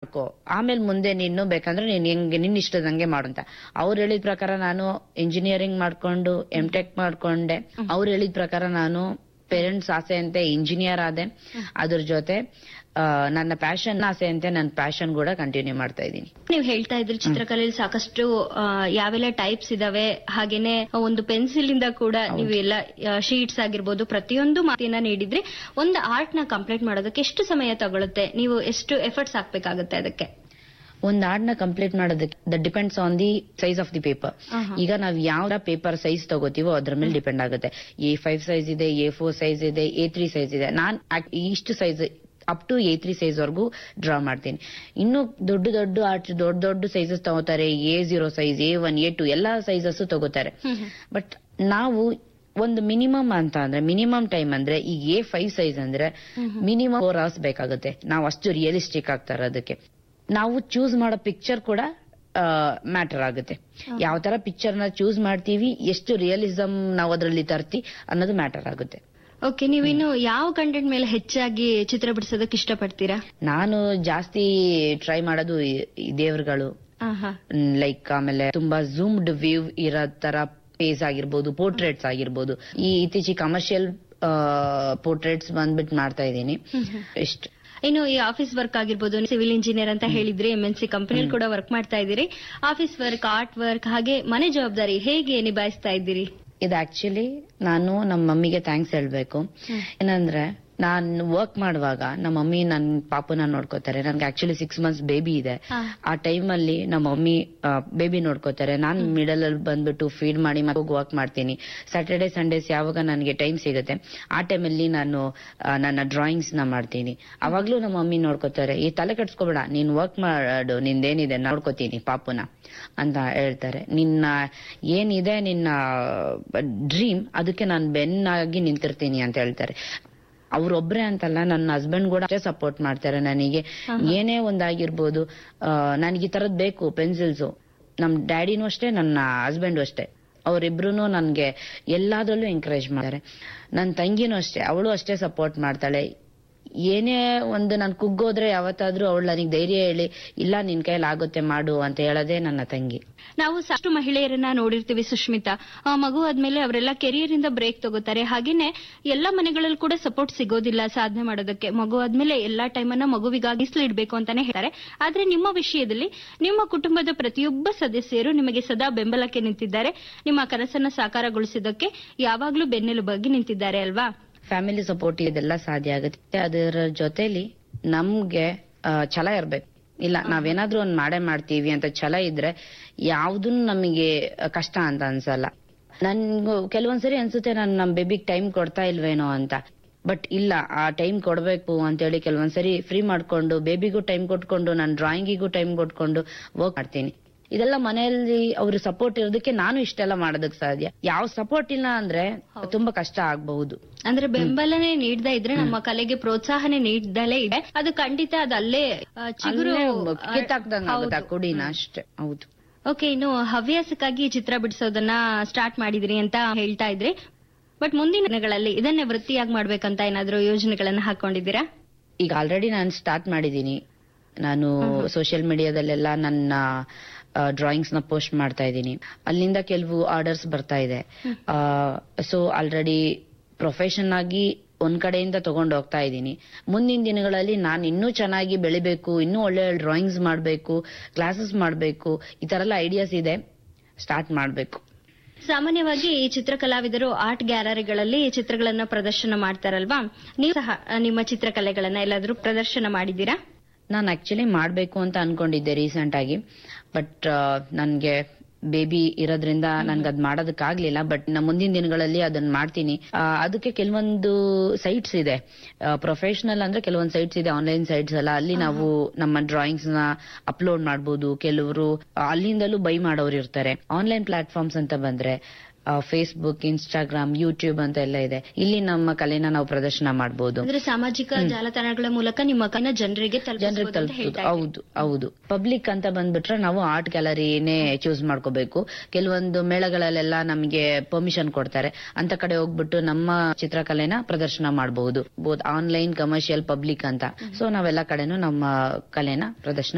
ಮಾಡ್ಕೋ ಆಮೇಲೆ ಮುಂದೆ ನೀನು ಬೇಕಂದ್ರೆ ನೀನ್ ಹೆಂಗೆ ನಿನ್ ಇಷ್ಟದಂಗೆ ಮಾಡು ಅಂತ ಅವ್ರು ಹೇಳಿದ ಪ್ರಕಾರ ನಾನು ಇಂಜಿನಿಯರಿಂಗ್ ಮಾಡ್ಕೊಂಡು ಎಂ ಟೆಕ್ ಮಾಡ್ಕೊಂಡೆ ಅವ್ರು ಹೇಳಿದ ಪ್ರಕಾರ ನಾನು ಪೇರೆಂಟ್ಸ್ ಆಸೆ ಅಂತೆ ಇಂಜಿನಿಯರ್ ಆದೆ ಅದ್ರ ಜೊತೆ ಆ, ನನ್ನ ಪ್ಯಾಷನ್ ಆಸೆ ಅಂತೆ ನನ್ನ ಪ್ಯಾಷನ್ ಕೂಡ ಕಂಟಿನ್ಯೂ ಮಾಡ್ತಾ ಇದ್ದೀನಿ ನೀವು ಹೇಳ್ತಾ ಇದ್ರಿ ಚಿತ್ರಕಲೆಯಲ್ಲಿ ಸಾಕಷ್ಟು ಆ, ಯಾವೆಲ್ಲ ಟೈಪ್ಸ್ ಇದಾವೆ ಹಾಗೇನೆ ಒಂದು ಪೆನ್ಸಿಲ್ ಇಂದ ಕೂಡ ನೀವು ಎಲ್ಲ ಶೀಟ್ಸ್ ಆಗಿರ್ಬೋದು ಪ್ರತಿಯೊಂದು ಮಾತಿನ ನೀಡಿದ್ರಿ ಒಂದು ಆರ್ಟ್ ನ ಕಂಪ್ಲೀಟ್ ಮಾಡೋದಕ್ಕೆ ಎಷ್ಟು ಸಮಯ ತಗೊಳುತ್ತೆ ನೀವು ಎಷ್ಟು ಎಫರ್ಟ್ಸ್ ಹಾಕ್ಬೇಕಾಗುತ್ತೆ ಅದಕ್ಕೆ ಒಂದ್ ಹಾಡ್ನ ಕಂಪ್ಲೀಟ್ ಮಾಡೋದಕ್ಕೆ the depends on the size of the paper ಆಹಾ. ಈಗ ನಾವ್ ಯಾವ ಪೇಪರ್ ಸೈಜ್ ತಗೋತೀವೋ ಅದ್ರ ಮೇಲೆ ಡಿಪೆಂಡ್ ಆಗುತ್ತೆ ಎ ಫೈವ್ ಸೈಜ್ ಇದೆ ಎ ಫೋರ್ ಸೈಜ್ ಇದೆ ಎ ತ್ರೀ ಸೈಜ್ ಇದೆ ನಾನ್ ಆಕ್- ಇಷ್ಟು size up to A three size ವರ್ಗೂ ಡ್ರಾ ಮಾಡ್ತೀನಿ ಇನ್ನು ದೊಡ್ಡ ದೊಡ್ಡ ಆರ್ಟ್ ದೊಡ್ಡ ದೊಡ್ಡ ಸೈಜಸ್ ತಗೋತಾರೆ A zero size A one A two ಎಲ್ಲಾ ಸೈಜಸ್ ತಗೋತಾರೆ ಬಟ್ ನಾವು ಒಂದು ಮಿನಿಮಮ್ ಅಂತ ಅಂದ್ರೆ ಮಿನಿಮಮ್ ಟೈಮ್ ಅಂದ್ರೆ ಈಗ ಎ ಫೈವ್ ಸೈಜ್ ಅಂದ್ರೆ ಮಿನಿಮಮ್ ಫೋರ್ ಅವರ್ಸ್ ಬೇಕಾಗುತ್ತೆ ನಾವು ಅಷ್ಟು ರಿಯಲಿಸ್ಟಿಕ್ ಆಗ್ತಾರೆ ಅದಕ್ಕೆ ನಾವು ಚೂಸ್ ಮಾಡೋ ಪಿಕ್ಚರ್ ಕೂಡ ಮ್ಯಾಟರ್ ಆಗುತ್ತೆ ಯಾವ ತರ ಪಿಕ್ಚರ್ ನ ಚೂಸ್ ಮಾಡ್ತೀವಿ ಎಷ್ಟು ರಿಯಲಿಸಮ್ ನಾವು ಅದರಲ್ಲಿ ತರ್ತಿ ಅನ್ನೋದು ಮ್ಯಾಟರ್ ಆಗುತ್ತೆ ಓಕೆ ನೀವಿನ್ನು ಯಾವ ಕಂಟೆಂಟ್ ಮೇಲೆ ಹೆಚ್ಚಾಗಿ ಚಿತ್ರ ಬಿಡಿಸೋದಕ್ಕೆ ಇಷ್ಟಪಡ್ತೀರಾ ನಾನು ಜಾಸ್ತಿ ಟ್ರೈ ಮಾಡೋದು ಈ- ಈ ದೇವ್ರುಗಳು ಆಹಾ. ಲೈಕ್ ಆಮೇಲೆ ತುಂಬಾ ಝೂಮ್ಡ್ ವ್ಯೂ ಇರೋ ತರ ಪೇಸ್ ಆಗಿರ್ಬೋದು ಪೋರ್ಟ್ರೇಟ್ಸ್ ಆಗಿರ್ಬೋದು ಈ ಇತ್ತೀಚೆಗೆ ಕಮರ್ಷಿಯಲ್ ಪೋರ್ಟ್ರೇಟ್ಸ್ ಬಂದ್ಬಿಟ್ಟು ಮಾಡ್ತಾ ಇದ್ದೀನಿ ಇಷ್ಟು ಇನ್ನು ಈ ಆಫೀಸ್ ವರ್ಕ್ ಆಗಿರ್ಬೋದು ಸಿವಿಲ್ ಇಂಜಿನಿಯರ್ ಅಂತ ಹೇಳಿದ್ರಿ ಎಂ ಎನ್ ಸಿ ಕಂಪನಿಯಲ್ಲಿ ಕೂಡ ವರ್ಕ್ ಮಾಡ್ತಾ ಇದ್ದೀರಿ ಆಫೀಸ್ ವರ್ಕ್ ಆರ್ಟ್ ವರ್ಕ್ ಹಾಗೆ ಮನೆ ಜವಾಬ್ದಾರಿ ಹೇಗೆ ನಿಭಾಯಿಸ್ತಾ ಇದ್ದೀರಿ ಇದು ಆಕ್ಚುಲಿ ನಾನು ನಮ್ಮ ಮಮ್ಮಿಗೆ ಥ್ಯಾಂಕ್ಸ್ ಹೇಳ್ಬೇಕು ಏನಂದ್ರೆ ನಾನು ವರ್ಕ್ ಮಾಡುವಾಗ ನಮ್ಮ ಮಮ್ಮಿ ನನ್ ಪಾಪುನ ನೋಡ್ಕೋತಾರೆ ನನ್ಗೆ ಆಕ್ಚುಲಿ ಸಿಕ್ಸ್ ಮಂತ್ಸ್ ಬೇಬಿ ಇದೆ ಹಾ. ಆ ಟೈಮ್ ಅಲ್ಲಿ ನಮ್ಮ ಮಮ್ಮಿ ಬೇಬಿ ನೋಡ್ಕೋತಾರೆ ನಾನ್ ಮಿಡಲ್ ಅಲ್ಲಿ ಬಂದ್ಬಿಟ್ಟು ಫೀಡ್ ಮಾಡಿ ಮತ್ತೆ ಹೋಗಿ ವರ್ಕ್ ಮಾಡ್ತೀನಿ ಸ್ಯಾಟರ್ಡೆ ಸಂಡೇಸ್ ಯಾವಾಗ ನನಗೆ ಟೈಮ್ ಸಿಗುತ್ತೆ ಆ ಟೈಮಲ್ಲಿ ನಾನು ಆ, ನನ್ನ ಡ್ರಾಯಿಂಗ್ಸ್ ನ ಮಾಡ್ತೀನಿ ಅವಾಗ್ಲೂ ನಮ್ಮ ಮಮ್ಮಿ ನೋಡ್ಕೋತಾರೆ ಈ ತಲೆ ಕಟ್ಸ್ಕೊಬೇಡ ನೀನ್ ವರ್ಕ್ ಮಾಡು ನಿಂದೇನಿದೆ ನೋಡ್ಕೋತೀನಿ ಪಾಪುನ ಅಂತ ಹೇಳ್ತಾರೆ ನಿನ್ನ ಏನಿದೆ ನಿನ್ನ ಡ್ರೀಮ್ ಅದಕ್ಕೆ ನಾನು ಬೆನ್ನಾಗಿ ನಿಂತಿರ್ತೀನಿ ಅಂತ ಹೇಳ್ತಾರೆ ಅವ್ರೊಬ್ರೆ ಅಂತಲ್ಲ ನನ್ನ ಹಸ್ಬೆಂಡ್ ಕೂಡ ಅಷ್ಟೇ ಸಪೋರ್ಟ್ ಮಾಡ್ತಾರೆ ನನಗೆ ಏನೇ ಒಂದಾಗಿರ್ಬೋದು ನನಗೆ ಈ ತರದ್ ಬೇಕು ಪೆನ್ಸಿಲ್ಸ್ ನಮ್ ಡ್ಯಾಡಿನೂ ಅಷ್ಟೇ ನನ್ನ ಹಸ್ಬೆಂಡು ಅಷ್ಟೇ ಅವರಿಬ್ರು ನನ್ಗೆ ಎಲ್ಲಾದ್ರಲ್ಲೂ ಎಂಕರೇಜ್ ಮಾಡ್ತಾರೆ ನನ್ನ ತಂಗಿನೂ ಅಷ್ಟೇ ಅವಳು ಅಷ್ಟೇ ಸಪೋರ್ಟ್ ಮಾಡ್ತಾಳೆ ಏನೇ ಒಂದು ನಾನು ಕುಗ್ಗೋದ್ರೆ ಯಾವತ್ತಾದ್ರೂ ಅವಳು ನನಗೆ ಧೈರ್ಯ ಹೇಳಿ ಇಲ್ಲ ನಿನ್ ಕೈಲಿ ಆಗುತ್ತೆ ಮಾಡು ಅಂತ ಹೇಳೋದೇ ನನ್ನ ತಂಗಿ ನಾವು ಸಾಕಷ್ಟು ಮಹಿಳೆಯರನ್ನ ನೋಡಿರ್ತೀವಿ ಸುಷ್ಮಿತಾ ಆ ಮಗು ಆದ್ಮೇಲೆ ಅವರೆಲ್ಲ ಕೆರಿಯರ್ ಇಂದ ಬ್ರೇಕ್ ತಗೋತಾರೆ ಹಾಗೇನೆ ಎಲ್ಲಾ ಮನೆಗಳಲ್ಲಿ ಕೂಡ ಸಪೋರ್ಟ್ ಸಿಗೋದಿಲ್ಲ ಸಾಧನೆ ಮಾಡೋದಕ್ಕೆ ಮಗು ಆದ್ಮೇಲೆ ಎಲ್ಲಾ ಟೈಮನ್ನ ಮಗುವಿಗಾಗಿ ಇಡ್ಬೇಕು ಅಂತಾನೆ ಹೇಳ್ತಾರೆ ಆದ್ರೆ ನಿಮ್ಮ ವಿಷಯದಲ್ಲಿ ನಿಮ್ಮ ಕುಟುಂಬದ ಪ್ರತಿಯೊಬ್ಬ ಸದಸ್ಯರು ನಿಮಗೆ ಸದಾ ಬೆಂಬಲಕ್ಕೆ ನಿಂತಿದ್ದಾರೆ ನಿಮ್ಮ ಕನಸನ್ನ ಸಾಕಾರಗೊಳಿಸೋದಕ್ಕೆ ಯಾವಾಗ್ಲೂ ಬೆನ್ನೆಲುಬಾಗಿ ನಿಂತಿದ್ದಾರೆ ಅಲ್ವಾ ಫ್ಯಾಮಿಲಿ ಸಪೋರ್ಟ್ ಇದೆಲ್ಲ ಸಾಧ್ಯ ಆಗುತ್ತೆ ಅದರ ಜೊತೆಲಿ ನಮ್ಗೆ ಆ, ಛಲ ಇರ್ಬೇಕು ಇಲ್ಲ ನಾವೇನಾದ್ರೂ ಒಂದ್ ಮಾಡೇ ಮಾಡ್ತೀವಿ ಅಂತ ಛಲ ಇದ್ರೆ ಯಾವ್ದನ್ನು ನಮಗೆ ಕಷ್ಟ ಅಂತ ಅನ್ಸಲ್ಲ ನನ್ಗೂ ಕೆಲವೊಂದ್ಸರಿ ಅನ್ಸುತ್ತೆ ನಾನು ನಮ್ ಬೇಬಿಗ್ ಟೈಮ್ ಕೊಡ್ತಾ ಇಲ್ವೇನೋ ಅಂತ ಬಟ್ ಇಲ್ಲ ಆ ಟೈಮ್ ಕೊಡ್ಬೇಕು ಅಂತೇಳಿ ಕೆಲವೊಂದ್ಸರಿ ಫ್ರೀ ಮಾಡ್ಕೊಂಡು ಬೇಬಿಗೂ ಟೈಮ್ ಕೊಟ್ಕೊಂಡು ನಾನು ಡ್ರಾಯಿಂಗಿಗೂ ಟೈಮ್ ಕೊಟ್ಕೊಂಡು ವರ್ಕ್ ಮಾಡ್ತೀನಿ ಇದೆಲ್ಲ ಮನೆಯಲ್ಲಿ ಅವ್ರ ಸಪೋರ್ಟ್ ಇರೋದಕ್ಕೆ ನಾನು ಇಷ್ಟೆಲ್ಲ ಮಾಡೋದಕ್ ಸಾಧ್ಯ ಯಾವ ಸಪೋರ್ಟ್ ಇಲ್ಲ ಅಂದ್ರೆ ತುಂಬಾ ಕಷ್ಟ ಆಗಬಹುದು ಅಂದ್ರೆ ಬೆಂಬಲನೆ ನೀಡದೇ ಇದ್ರೆ ನಮ್ಮ ಕಲೆಗೆ ಪ್ರೋತ್ಸಾಹನೆ ನೀಡದಲೇ ಇದೆ ಅದು ಖಂಡಿತ ಅದು ಅಲ್ಲೇ ಆ, ಚಿಗುರು ಕಿತ್ತಾಕ್ದಂಗ ಆಗುತ್ತೆ ಆ ಕುಡಿನ ಅಷ್ಟೇ ಹೌದು ಓಕೆ ಇನ್ನು ಹವ್ಯಾಸಕ್ಕಾಗಿ ಚಿತ್ರ ಬಿಡಿಸೋದನ್ನ ಸ್ಟಾರ್ಟ್ ಮಾಡಿದ್ರಿ ಅಂತ ಹೇಳ್ತಾ ಇದ್ರಿ ಬಟ್ ಮುಂದಿನ ದಿನಗಳಲ್ಲಿ ಇದನ್ನೇ ವೃತ್ತಿಯಾಗಿ ಮಾಡ್ಬೇಕಂತ ಏನಾದ್ರೂ ಯೋಜನೆಗಳನ್ನ ಹಾಕೊಂಡಿದ್ದೀರಾ ಈಗ ಆಲ್ರೆಡಿ ನಾನು ಸ್ಟಾರ್ಟ್ ಮಾಡಿದೀನಿ ನಾನು ಸೋಷಿಯಲ್ ಮೀಡಿಯಾದಲ್ಲೆಲ್ಲ ನನ್ನ ಡ್ರಾಯಿಂಗ್ಸ್ ನ ಪೋಸ್ಟ್ ಮಾಡ್ತಾ ಇದ್ದೀನಿ ಅಲ್ಲಿಂದ ಕೆಲವು ಆರ್ಡರ್ಸ್ ಬರ್ತಾ ಇದೆ ಸೊ ಆಲ್ರೆಡಿ ಪ್ರೊಫೆಷನ್ ಆಗಿ ಒಂದ್ ಕಡೆಯಿಂದ ತಗೊಂಡು ಹೋಗ್ತಾ ಇದ್ದೀನಿ ಮುಂದಿನ ದಿನಗಳಲ್ಲಿ ನಾನು ಇನ್ನೂ ಚೆನ್ನಾಗಿ ಬೆಳಿಬೇಕು ಇನ್ನೂ ಒಳ್ಳೆ ಡ್ರಾಯಿಂಗ್ಸ್ ಮಾಡಬೇಕು ಕ್ಲಾಸಸ್ ಮಾಡಬೇಕು ಈ ತರ ಎಲ್ಲ ಐಡಿಯಾಸ್ ಇದೆ ಸ್ಟಾರ್ಟ್ ಮಾಡಬೇಕು ಸಾಮಾನ್ಯವಾಗಿ ಈ ಚಿತ್ರಕಲಾವಿದರು ಆರ್ಟ್ ಗ್ಯಾಲರಿಗಳಲ್ಲಿ ಚಿತ್ರಗಳನ್ನ ಪ್ರದರ್ಶನ ಮಾಡ್ತಾರಲ್ವಾ ನೀವು ಸಹ ಆ, ನಿಮ್ಮ ಚಿತ್ರಕಲೆಗಳನ್ನ ಎಲ್ಲಾದ್ರೂ ಪ್ರದರ್ಶನ ಮಾಡಿದ್ದೀರಾ ನಾನು ಆಕ್ಚುಲಿ ಮಾಡಬೇಕು ಅಂತ ಅನ್ಕೊಂಡಿದ್ದೆ ರೀಸೆಂಟ್ ಆಗಿ ಬಟ್ ನನ್ಗೆ ಬೇಬಿ ಇರೋದ್ರಿಂದ ನನ್ಗೆ ಅದ್ ಮಾಡೋದಕ್ಕಾಗ್ಲಿಲ್ಲ ಬಟ್ ನಾ ಮುಂದಿನ ದಿನಗಳಲ್ಲಿ ಅದನ್ನ ಮಾಡ್ತೀನಿ ಆ, ಅದಕ್ಕೆ ಕೆಲವೊಂದು ಸೈಟ್ಸ್ ಇದೆ ಪ್ರೊಫೆಷನಲ್ ಅಂದ್ರೆ ಕೆಲವೊಂದು ಸೈಟ್ಸ್ ಇದೆ ಆನ್ಲೈನ್ ಸೈಟ್ಸ್ ಎಲ್ಲ ಅಲ್ಲಿ ನಾವು ನಮ್ಮ ಡ್ರಾಯಿಂಗ್ಸ್ ನ ಅಪ್ಲೋಡ್ ಮಾಡಬಹುದು ಕೆಲವರು ಅಲ್ಲಿಂದಲೂ ಬೈ ಮಾಡೋರು ಇರ್ತಾರೆ ಆನ್ಲೈನ್ ಪ್ಲಾಟ್ಫಾರ್ಮ್ಸ್ ಅಂತ ಬಂದ್ರೆ ಫೇಸ್ಬುಕ್ ಇನ್ಸ್ಟಾಗ್ರಾಮ್ ಯೂಟ್ಯೂಬ್ ಅಂತ ಎಲ್ಲ ಇದೆ ಇಲ್ಲಿ ನಮ್ಮ ಕಲೆನ ನಾವು ಪ್ರದರ್ಶನ ಮಾಡಬಹುದು ಅಂದ್ರೆ ಸಾಮಾಜಿಕ ಜಾಲತಾಣಗಳ ಮೂಲಕ ನಿಮ್ಮ ಕನ್ನ ಜನರಿಗೆ ಜನರಿಗೆ ತಲುಪಿಸಬಹುದು ಅಂತ ತಲುಪಿಸೋದು ಹೇಳ್ತಾ ಇದ್ದೀರಿ. ಹೌದು ಹೌದು ಪಬ್ಲಿಕ್ ಅಂತ ಬಂದ್ಬಿಟ್ರೆ ನಾವು ಆರ್ಟ್ ಗ್ಯಾಲರಿನೇ ಚೂಸ್ ಮಾಡ್ಕೋಬೇಕು ಕೆಲವೊಂದು ಮೇಳಗಳಲ್ಲೆಲ್ಲ ನಮಗೆ ಪರ್ಮಿಷನ್ ಕೊಡ್ತಾರೆ ಅಂತ ಕಡೆ ಹೋಗ್ಬಿಟ್ಟು ನಮ್ಮ ಚಿತ್ರಕಲೆನ ಪ್ರದರ್ಶನ ಮಾಡಬಹುದು ಬೋತ್ ಆನ್ಲೈನ್ ಕಮರ್ಷಿಯಲ್ ಪಬ್ಲಿಕ್ ಅಂತ ಸೊ ನಾವೆಲ್ಲ ಕಡೆನೂ ನಮ್ಮ ಕಲೆನ ಪ್ರದರ್ಶನ